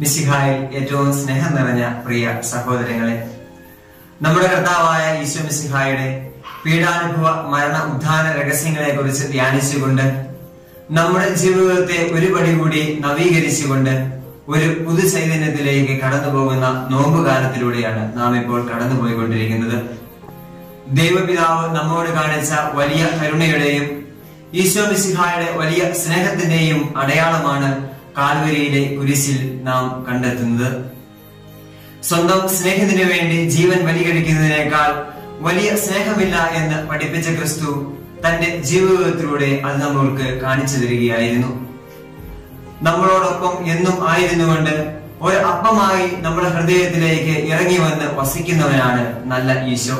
മിശിഹായിൽ ഏറ്റവും സ്നേഹം നിറഞ്ഞ പ്രിയ സഹോദരങ്ങളെ നമ്മുടെ കർത്താവായ ഈശോ മിശിഹായുടെ പീഡാനുഭവ മരണ ഉദ്ധാന രഹസ്യങ്ങളെ കുറിച്ച് ധ്യാനിച്ചുകൊണ്ട് നമ്മുടെ ജീവിതത്തെ ഒരു പടി കൂടി നവീകരിച്ചുകൊണ്ട് ഒരു പുതു ചൈതന്യത്തിലേക്ക് കടന്നു പോകുന്ന നോമ്പുകാലത്തിലൂടെയാണ് നാം ഇപ്പോൾ കടന്നുപോയിക്കൊണ്ടിരിക്കുന്നത് ദൈവപിതാവ് നമ്മോട് കാണിച്ച വലിയ കരുണയുടെയും ഈശോ മിശിഹായുടെ വലിയ സ്നേഹത്തിന്റെയും അടയാളമാണ് കാൽവരിയിലെ കുരിശിൽ നാം കണ്ടെത്തുന്നത് സ്വന്തം സ്നേഹത്തിനു വേണ്ടി ജീവൻ ബലികഴിക്കുന്നതിനേക്കാൾ വലിയ സ്നേഹമില്ല എന്ന് പഠിപ്പിച്ച ക്രിസ്തു തന്റെ ജീവിതത്തിലൂടെ അത് നമ്മൾക്ക് കാണിച്ചു തരികയായിരുന്നു നമ്മളോടൊപ്പം എന്നും ആയിരുന്നുകൊണ്ട് ഒരു അപ്പമായി നമ്മുടെ ഹൃദയത്തിലേക്ക് ഇറങ്ങി വന്ന് വസിക്കുന്നവനാണ് നല്ല ഈശോ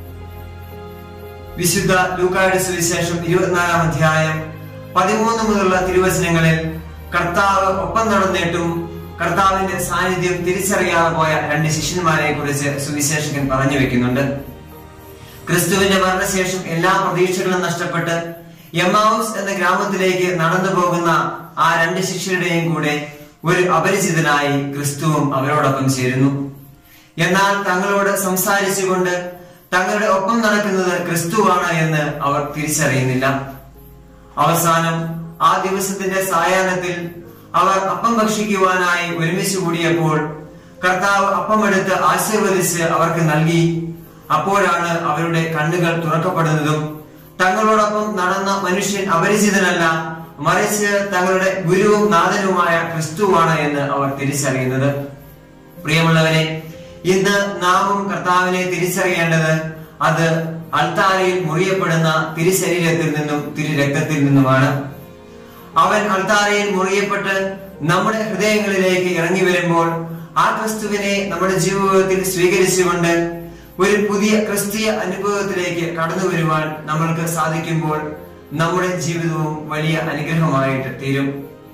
വിശുദ്ധ ലൂക്കായുടെ സുവിശേഷം ഇരുപത്തിനാലാം അധ്യായം പതിമൂന്ന് മുതലുള്ള തിരുവചനങ്ങളിൽ കർത്താവ് ഒപ്പം നടന്നിട്ടും കർത്താവിന്റെ സാന്നിധ്യം തിരിച്ചറിയാതെ പോയ രണ്ട് ശിഷ്യന്മാരെ കുറിച്ച് സുവിശേഷകൻ പറഞ്ഞു വെക്കുന്നുണ്ട് ക്രിസ്തുവിന്റെ മരണശേഷം എല്ലാ പ്രതീക്ഷകളും നഷ്ടപ്പെട്ട് യമാവുസ് എന്ന ഗ്രാമത്തിലേക്ക് നടന്നു പോകുന്ന ആ രണ്ട് ശിഷ്യരുടെയും കൂടെ ഒരു അപരിചിതനായി ക്രിസ്തുവും അവരോടൊപ്പം ചേരുന്നു എന്നാൽ തങ്ങളോട് സംസാരിച്ചുകൊണ്ട് തങ്ങളുടെ ഒപ്പം നടക്കുന്നത് ക്രിസ്തുവാണ് എന്ന് അവർ തിരിച്ചറിയുന്നില്ല അവസാനം ആ ദിവസത്തിന്റെ സായാഹ്നത്തിൽ അവർ അപ്പം ഭക്ഷിക്കുവാനായി ഒരുമിച്ച് കൂടിയപ്പോൾ കർത്താവ് അപ്പമെടുത്ത് ആശീർവദിച്ച് അവർക്ക് നൽകി അപ്പോഴാണ് അവരുടെ കണ്ണുകൾ തുറക്കപ്പെടുന്നതും തങ്ങളോടൊപ്പം നടന്ന മനുഷ്യൻ അപരിചിതനല്ല മറിച്ച് തങ്ങളുടെ ഗുരുവും നാഥനുമായ ക്രിസ്തുവാണ് എന്ന് അവർ തിരിച്ചറിയുന്നത് പ്രിയമുള്ളവരെ ഇന്ന് നാമും കർത്താവിനെ തിരിച്ചറിയേണ്ടത് അത് അൾത്താരയിൽ മുറിയപ്പെടുന്ന തിരുശരീരത്തിൽ നിന്നും തിരു രക്തത്തിൽ നിന്നുമാണ് അവൻ അൾത്താരയിൽ മുറിയപ്പെട്ട് നമ്മുടെ ഹൃദയങ്ങളിലേക്ക് ഇറങ്ങി വരുമ്പോൾ ആ ക്രിസ്തുവിനെ നമ്മുടെ ജീവിതത്തിൽ സ്വീകരിച്ചുകൊണ്ട് ഒരു പുതിയ ക്രിസ്തീയ അനുഭവത്തിലേക്ക് കടന്നു വരുവാൻ നമ്മൾക്ക് സാധിക്കുമ്പോൾ നമ്മുടെ ജീവിതവും വലിയ അനുഗ്രഹമായിട്ട് തീരും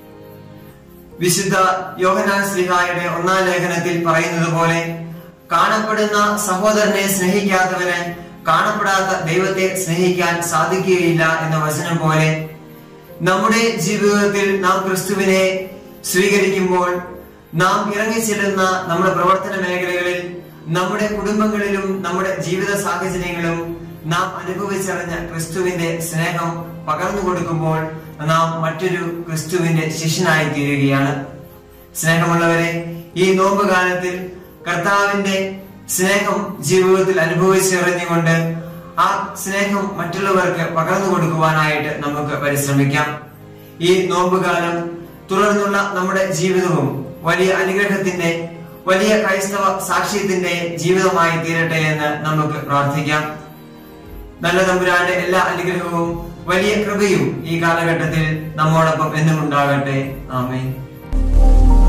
വിശുദ്ധ യോഹനാൻ ശ്രീഹായുടെ ഒന്നാം ലേഖനത്തിൽ പറയുന്നത് പോലെ കാണപ്പെടുന്ന സഹോദരനെ സ്നേഹിക്കാത്തവന് കാണപ്പെടാത്ത ദൈവത്തെ സ്നേഹിക്കാൻ സാധിക്കുകയില്ല എന്ന വചനം പോലെ നമ്മുടെ ജീവിതത്തിൽ നാം ക്രിസ്തുവിനെ സ്വീകരിക്കുമ്പോൾ നാം ഇറങ്ങിച്ചെല്ലുന്ന നമ്മുടെ പ്രവർത്തന മേഖലകളിൽ നമ്മുടെ കുടുംബങ്ങളിലും നമ്മുടെ ജീവിത സാഹചര്യങ്ങളും നാം അനുഭവിച്ചറിഞ്ഞ ക്രിസ്തുവിന്റെ സ്നേഹം പകർന്നു കൊടുക്കുമ്പോൾ നാം മറ്റൊരു ക്രിസ്തുവിന്റെ ശിഷ്യനായി തീരുകയാണ് സ്നേഹമുള്ളവരെ ഈ നോമ്പ് കാലത്തിൽ കർത്താവിന്റെ സ്നേഹം ജീവിതത്തിൽ അനുഭവിച്ചറിഞ്ഞുകൊണ്ട് ആ സ്നേഹം മറ്റുള്ളവർക്ക് പകർന്നു കൊടുക്കുവാനായിട്ട് നമുക്ക് പരിശ്രമിക്കാം ഈ നോമ്പുകാലം തുടർന്നുള്ള നമ്മുടെ ജീവിതവും വലിയ അനുഗ്രഹത്തിന്റെ വലിയ ക്രൈസ്തവ സാക്ഷ്യത്തിന്റെ ജീവിതമായി തീരട്ടെ എന്ന് നമുക്ക് പ്രാർത്ഥിക്കാം നല്ല തമ്പുരാന്റെ എല്ലാ അനുഗ്രഹവും വലിയ കൃപയും ഈ കാലഘട്ടത്തിൽ നമ്മോടൊപ്പം എന്നും ഉണ്ടാകട്ടെ ആമേൻ